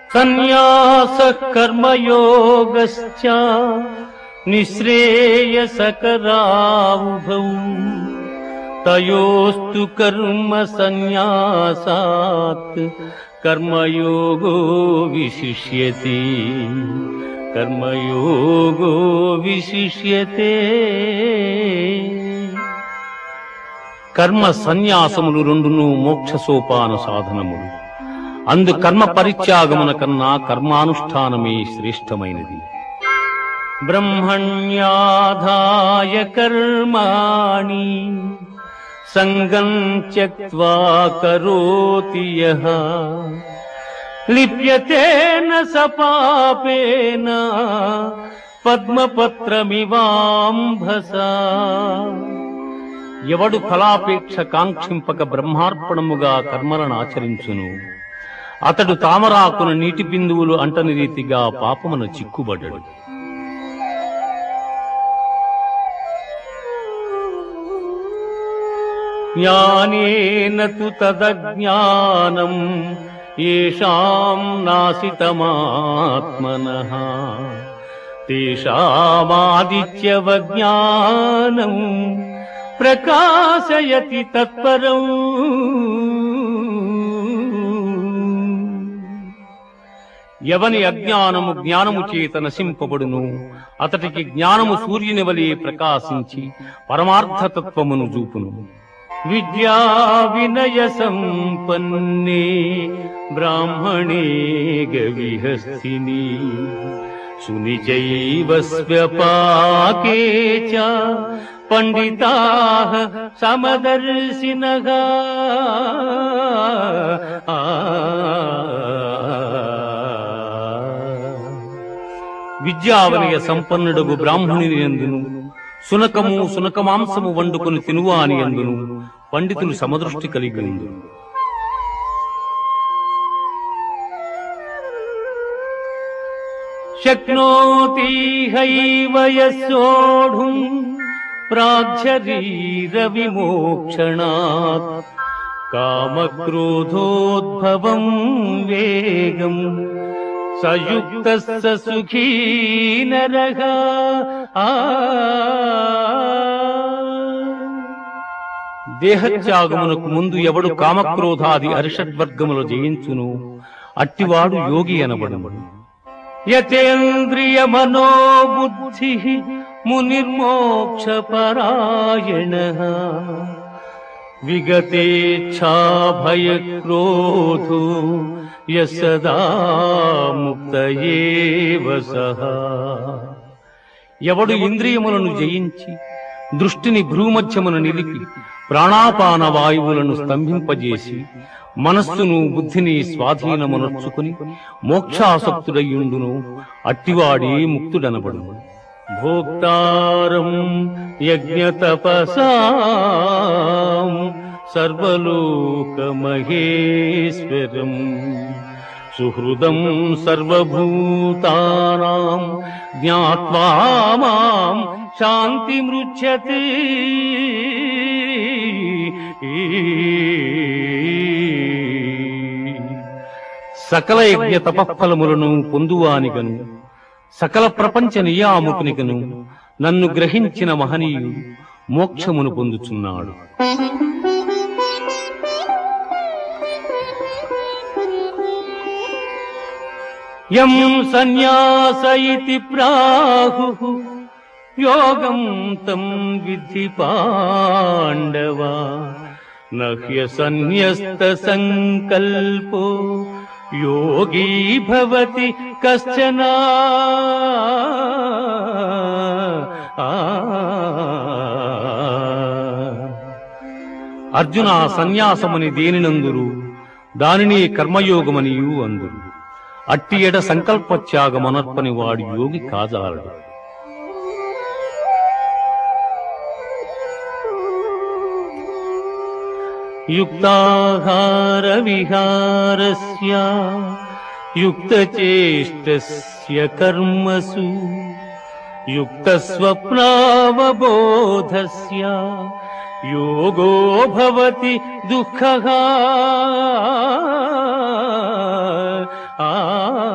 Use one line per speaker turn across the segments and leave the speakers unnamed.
సన్యాస కర్మయోగశ్చ నిశ్రేయసకరావుభౌ తయోస్తు కర్మ సన్యాసాత్ కర్మయోగో విశిష్యతే కర్మయోగో విశిష్యతే కర్మ సన్యాసములు రెండును మోక్ష సోపాన సాధనములు అందు కర్మ పరిత్యాగమున కన్నా కర్మానుష్ఠానమే శ్రేష్టమైనది బ్రహ్మణ్యాధాయ కర్మాణి సంగం త్యక్వా కరోతి యః లిప్యతేన స పాపేన పద్మపత్రమివాంభసా ఎవడు ఫలాపేక్ష కాంక్షింపక బ్రహ్మార్పణముగా కర్మలను ఆచరించును అతడు తామరాకున నీటి బిందువులు అంటని రీతిగా పాపమున చిక్కుబడ్డడు జ్ఞానేన తు తదజ్ఞానం ఏషాం నాసితమాత్మనః తేషామాదిత్యవజ్ఞానం ప్రకాశయతి తత్పరం ఎవని అజ్ఞానము జ్ఞానము చేత నశింపబడును అతటికి జ్ఞానము సూర్యుని వలె ప్రకాశించి పరమార్థతత్వమును చూపును విద్యా వినయ సంపన్నే బ్రాహ్మణే గవిహస్తిని సునిచైవ స్వ్యపాకే చ పండితాః సమదర్శినః విద్యావనయ సంపన్నుడగు బ్రాహ్మణుని ఎందును సునకము సునక మాంసము వండుకొని తినువా అని ఎందును పండితులు సమదృష్టి కలిగి ఉండు శక్నోతి హైవ యస్సోఢుం ప్రాజ్యరీర విమోక్షణాత్ కామక్రోధోద్భవం వేగం సయుక్త సుఖీ నరః ఆ దేహత్యాగమునకు ముందు ఎవడు కామక్రోధాది అరిషడ్వర్గములు జయించును అట్టివాడు యోగి అనబడము యతేంద్రియ మనోబుద్ధి మునిర్మోక్ష పరాయణ విగతేచ్ఛా భయ క్రోధో యసదా ముక్తయేవ సహా ఎవడు ఇంద్రియములను జయించి దృష్టిని భ్రూమధ్యమున నిలిపి ప్రాణాపాన వాయువులను స్తంభింపజేసి మనస్సును బుద్ధిని స్వాధీనమునర్చుకుని మోక్షాసక్తుడయ్యుండును అట్టివాడే ముక్తుడనబడు భోక్తారం యజ్ఞతపసాం సర్వలోకమహేశ్వరం సుహృదం సర్వభూతానాం జ్ఞాత్వా మాం శాంతిమృచ్యతే సకల యజ్ఞ తపఫలములను పొందువానిగను సకల ప్రపంచ నియామకునిగను నన్ను గ్రహించిన మహనీయుడు మోక్షమును పొందుచున్నాడు యం సన్యాస ఇతి ప్రాహు యోగం తం విద్ధి పాండవ నహ్య సన్యస్త సంకల్పో యోగీ భవతి కశ్చన అర్జున సన్యాసమని దేనినందురు దానిని కర్మయోగమనియు అందురు అట్టి ఎడ సంకల్పత్యాగమనర్పని వాడు యోగి కాజాలడు యుక్తాహార విహారస్య యుక్తచేష్టస్య కర్మసు యుక్తస్వప్నావబోధస్య యోగో భవతి దుఃఖः ఆ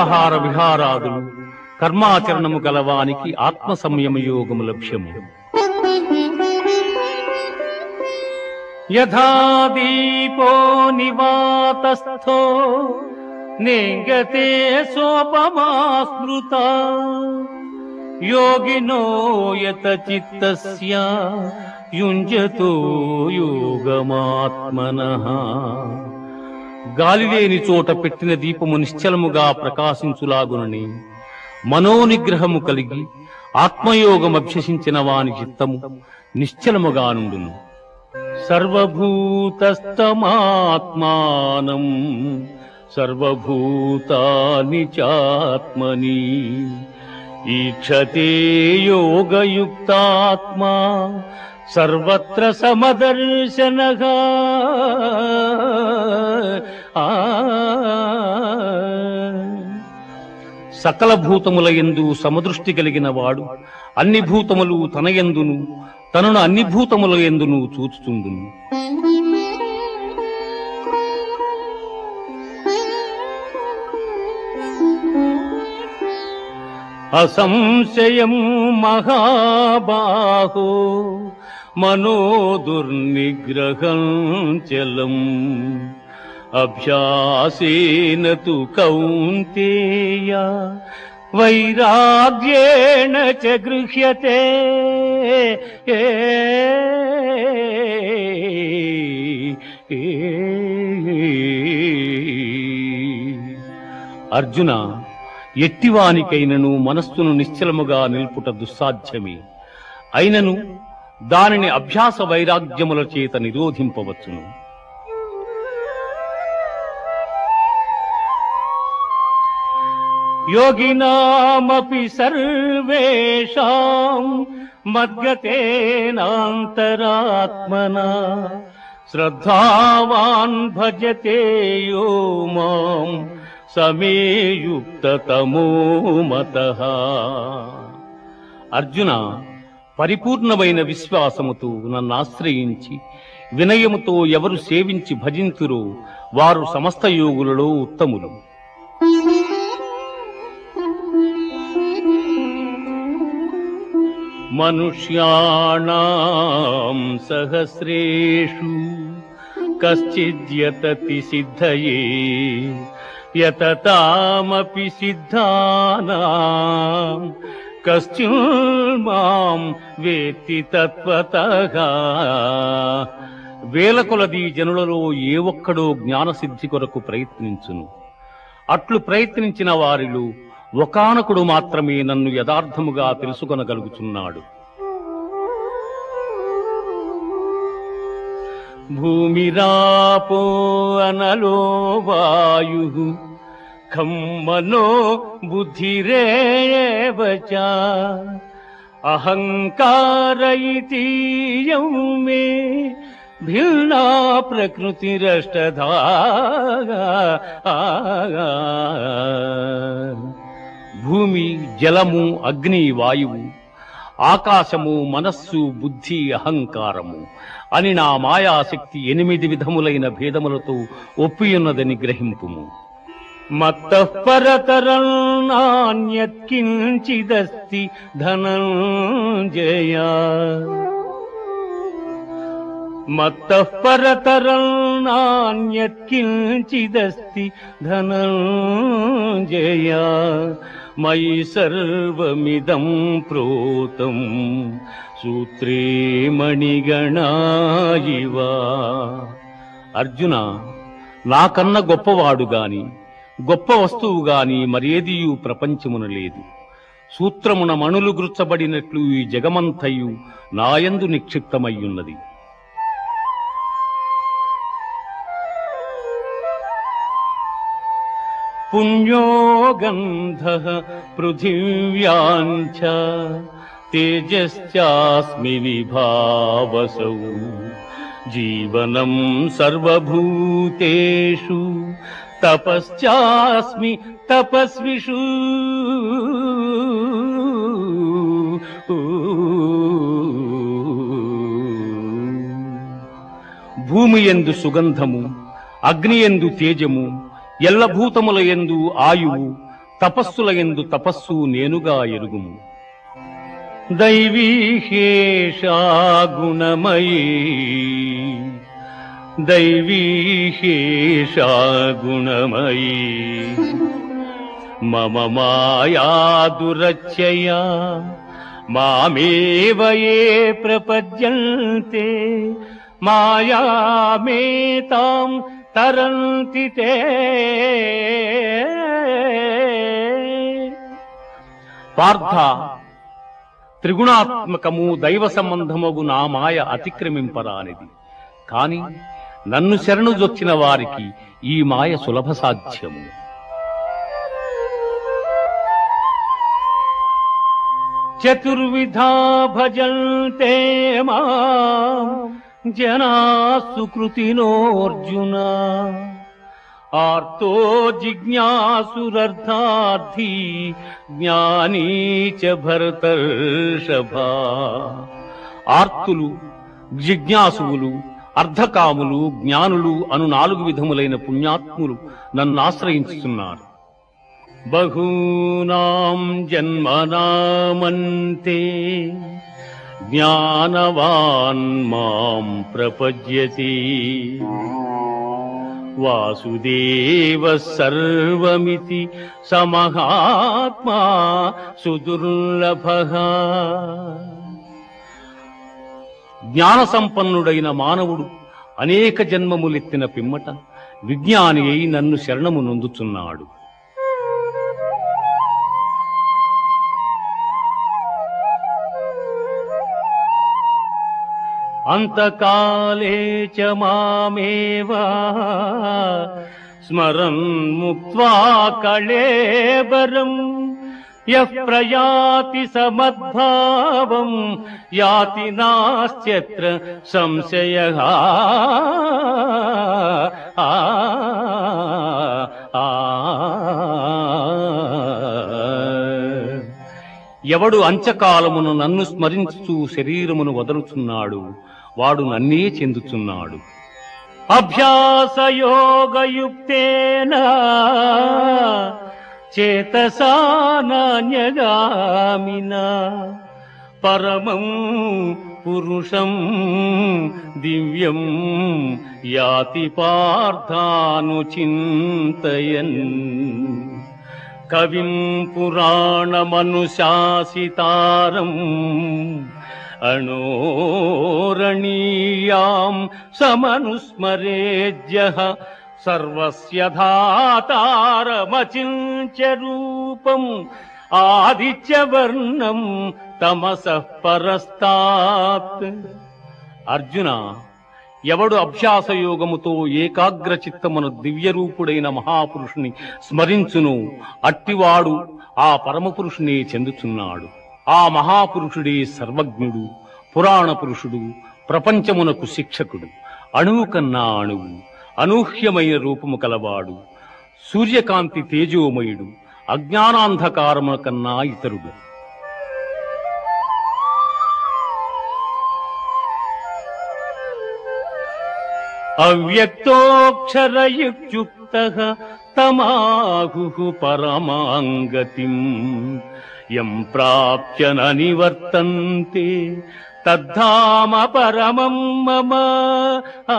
నిద్రాహార విహారాదులు కర్మాచరణము గలవానికి ఆత్మ సంయమ యోగము లక్ష్యము యథా దీపో నివాతస్థో నిగతే సోపమా స్మృత యోగినో యత చిత్తస్య యుంజతో యోగమాత్మనః గాలి లేని చోట పెట్టిన దీపము నిశ్చలముగా ప్రకాశించులాగునని మనోనిగ్రహము కలిగి ఆత్మయోగం అభ్యసించిన వాని చిత్తము నిశ్చలముగా నుండును సర్వభూతస్తమాత్మానం సర్వభూతాని చాత్మని ఈక్షతే యోగయుక్తాత్మా సర్వత్ర సమదర్శనగా ఆ సకల భూతముల యందు సమదృష్టి కలిగిన వాడు అన్ని భూతములు తన యందును తనను అన్ని భూతముల యందును చూచుతుందును అసంశయం మహాబాహో మనో దుర్నిగ్రహం చలం అభ్యాసేన తు కౌంతేయ వైరాగ్యేణ చ గృహ్యతే ఏ, అర్జున ఎట్టివానికైనను మనస్సును నిశ్చలముగా నిల్పుట దుస్సాధ్యమే అయినను దానిని అభ్యాస వైరాగ్యముల చేత నిరోధింపవచ్చును యోగినామపి సర్వేషాం మద్గతేనాంతరాత్మనా శ్రద్ధావాన్ భజతే యో మాం సమేయుక్తతమో మత అర్జున పరిపూర్ణమైన విశ్వాసముతో నన్ను ఆశ్రయించి వినయముతో ఎవరు సేవించి భజింతురో వారు సమస్త యోగులలో ఉత్తములు మనుష్యాణం సహస్రేషు కశ్చిద్యతతి సిద్ధయే యతతామపి సిద్ధానాం కశ్చిన్మాం వేత్తి తత్వతః వేల కొలది జనులలో ఏ ఒక్కడో జ్ఞానసిద్ధి కొరకు ప్రయత్నించును అట్లు ప్రయత్నించిన వారిలో ఒకానకుడు మాత్రమే నన్ను యథార్థముగా తెలుసుకొనగలుగుచున్నాడు భూమిరాపో అనలో వాయు ఖమ్మనో బుద్ధిరేవ చ అహంకార ఇతీయం మే భిన్నా ప్రకృతిరష్టధా భూమి జలము అగ్ని వాయువు ఆకాశము మనస్సు బుద్ధి అహంకారము అని నా మాయాశక్తి ఎనిమిది విధములైన భేదములతో ఒప్పియున్నదని గ్రహింపుము మత్తః పరతరం నాణ్యత్కించిదస్తి ధనంజయ మత్తః పరతరం నాణ్యత్కించిదస్తి ధనంజయ మయి సర్వమిదం ప్రోతం సూత్రే మణిగణాయివా అర్జున నాకన్న గొప్పవాడు గాని గొప్ప వస్తువు గాని మరేదియు ప్రపంచమున లేదు సూత్రమున మణులు గుర్చబడినట్లు ఈ జగమంతయు నాయందు నిక్షిప్తమయ్యున్నది పుణ్యో గంధ పృథివ్యాంచ తేజశ్చాస్మి విభావసౌ జీవనం సర్వభూతేషు తపశ్చాస్మి తపస్విషు భూమి ఎందు సుగంధము అగ్ని ఎందు తేజము ఎల్లభూతముల ఎందు ఆయువు తపస్సుల ఎందు తపస్సు నేనుగా ఎరుగుము దైవీహేషా గుణమయీ దైవీహేషా గుణమయీ మమ మాయా దురచ్చయా మామేవ ఏ ప్రపద్యంతే మాయామేతాం తరంతి తే పార్థ త్రిగుణాత్మకము దైవ సంబంధమగు నా మాయ అతిక్రమింపరానిది కాని నన్ను శరణు జొచ్చిన వారికి ఈ మాయ సులభ సాధ్యము చతుర్విధా భజంతే మాం జనా సుకృతినోర్జున ఆర్తో జిజ్ఞాసురర్థార్థి జ్ఞానీ చ భరతర్షభా ఆర్తులు జిజ్ఞాసువులు అర్ధకాములు జ్ఞానులు అను నాలుగు విధములైన పుణ్యాత్ములు నన్ను ఆశ్రయించుతున్నారు బహూనాం జన్మనామంతే జ్ఞానవాన్ మాం ప్రపద్యతి వాసుదేవ సర్వమితి సమహాత్మా సుదుర్లభ జ్ఞాన సంపన్నుడైన మానవుడు అనేక జన్మములెత్తిన పిమ్మట విజ్ఞాని అయి నన్ను శరణము నొందుచున్నాడు అంతకాలే చ మామేవా స్మరన్ ముక్త్వా కళేబరం యః ప్రయాతి సమద్భావం యాతి నాస్త్యత్ర సంశయ ఎవడు అంచకాలమును నన్ను స్మరించుచు శరీరమును వదలుచున్నాడు వాడు నన్నే చెందుచున్నాడు అభ్యాసయోగయుక్తేన చేతసా నాన్యగామినా పరమం పురుషం దివ్యం యాతి పార్థాను చింతయన్ కవిం పురాణమనుశాసితారం అణోరణీయాం సమనుస్మరేజ్య సర్వస్య ధాతారమచింత్య రూపం ఆదిత్యవర్ణం తమసః పరస్తాత్ అర్జున ఎవడు అభ్యాస యోగముతో ఏకాగ్ర చిత్తమును దివ్యరూపుడైన మహాపురుషుని స్మరించును అట్టివాడు ఆ పరమపురుషునే చెందుచున్నాడు ఆ మహాపురుషుడే సర్వజ్ఞుడు పురాణ పురుషుడు ప్రపంచమునకు శిక్షకుడు అణువు కన్నా అణువు అనూహ్యమైన రూపము కలవాడు సూర్యకాంతి తేజోమయుడు అజ్ఞానాంధకారముల కన్నా ఇతరుడు అవ్యక్తోక్షరయుక్త తమాహు పరమాంగతిం యం ప్రాప్య న నివర్తంతే తద్ధామ పరమం మమ ఆ.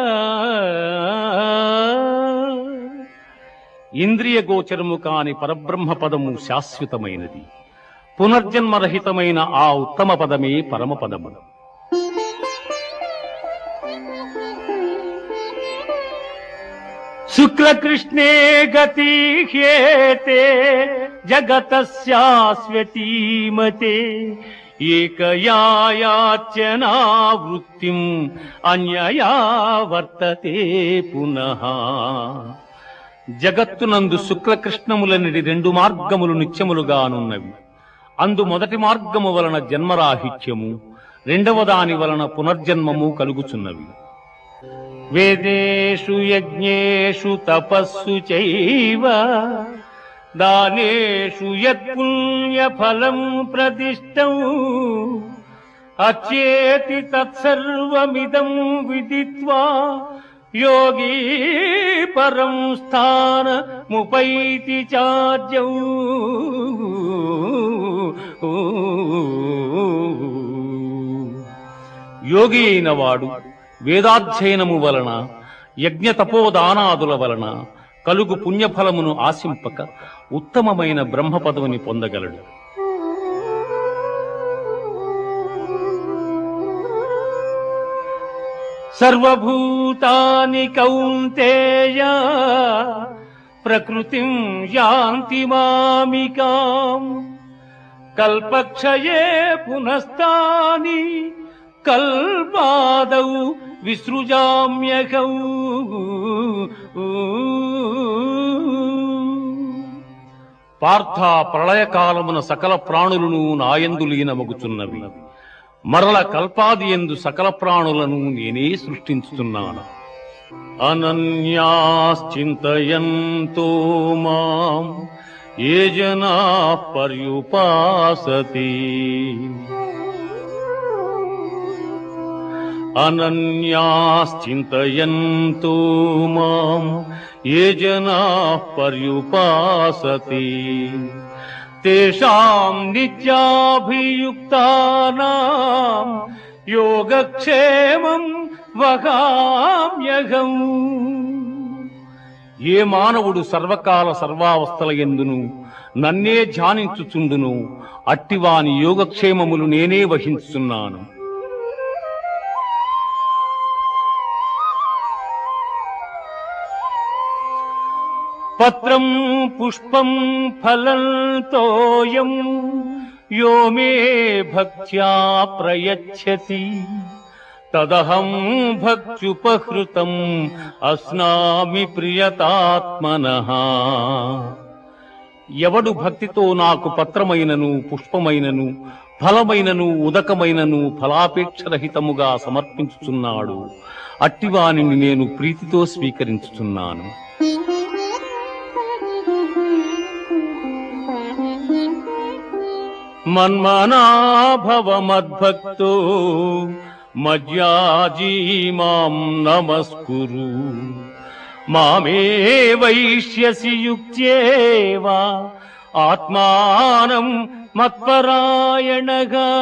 ఇంద్రియ గోచరము కాని పరబ్రహ్మ పదము శాశ్వతమైనది పునర్జన్మరహితమైన ఆ ఉత్తమ పదమే పరమపదము శుక్లకృష్ణే గతి హ్యేతే జగతస్యాస్వతీమతే ఏకయాయాచనా వృత్తిం అన్యయా వర్తతే పునః జగత్తునందు శుక్లకృష్ణములనిడి రెండు మార్గములు నిత్యములుగానున్నవి అందు మొదటి మార్గము వలన జన్మరాహిత్యము రెండవ దాని వలన పునర్జన్మము కలుగుచున్నవి వేదేషు యజ్ఞేషు తపస్సు చైవ దానేషు యత్పుణ్యఫలం ప్రదిష్టం అచేతి తత్సర్వమిదం విదిత్వా యోగీ పరం స్థాన ముపైతి చార్జౌ యోగి అయిన వాడు వేదాధ్యయనము వలన యజ్ఞ తపోదానాదుల వలన కలుగు పుణ్యఫలమును ఆశింపక ఉత్తమమైన బ్రహ్మ పదవిని పొందగలడు సర్వభూతాని కౌంతేయ ప్రకృతిం యాంతి మామికాం కల్పక్షయే పునస్తాని కల్పాదౌ విసృజామ్యకౌ పార్థ ప్రళయకాలమున సకల ప్రాణులను నాయందు లీనమగుచున్నవి మరల కల్పాది ఎందు సకల ప్రాణులను నేనే సృష్టించుతున్నాను అనన్యాశ్చింతయంతో మాం ఏ జనా పర్యుపాసతి అనన్యాశ్చింతయంతో మాం ఏ జనా పర్యుపాసతి తేషాం నిత్యాభియుక్తానాం యోగక్షేమం వహామ్యహం ఏ మానవుడు సర్వకాల సర్వావస్థల ఎందును నన్నే ధ్యానించుచుండును అట్టివాని యోగక్షేమములు నేనే వహించుచున్నాను పత్రం పుష్పం ఫలం తోయం యో మే భక్త్యా ప్రయచ్చతి తదహం భక్త్యుపహృతం అస్నామి ప్రియతాత్మన ఎవడు భక్తితో నాకు పత్రమైనను పుష్పమైనను ఫలమైనను ఉదకమైనను ఫలాపేక్షరహితముగా సమర్పించుచున్నాడు అట్టివానిని నేను ప్రీతితో స్వీకరించుచున్నాను మన్మనాభవ మద్భక్తో మజ్యాజీ మాం నమస్కురు మామే వైష్యసి యుక్త్యేవా ఆత్మానం మత్పరాయణగా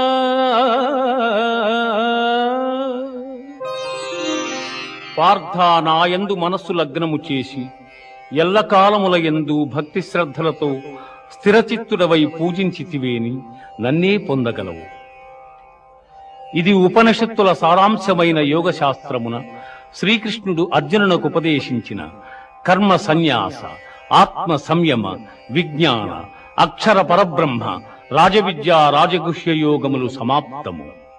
పార్థ నాయందు మనస్సు లగ్నము చేసి ఎల్లకాలముల యందు భక్తి శ్రద్ధలతో స్థిరచిత్తుడవై పూజించితివేని నన్నే పొందగలవు ఇది ఉపనిషత్తుల సారాంశమైన యోగ శాస్త్రమున శ్రీకృష్ణుడు అర్జునునకు ఉపదేశించిన కర్మ సన్యాస ఆత్మ సంయమ విజ్ఞాన అక్షర పరబ్రహ్మ రాజవిద్య రాజగుహ్య యోగములు సమాప్తము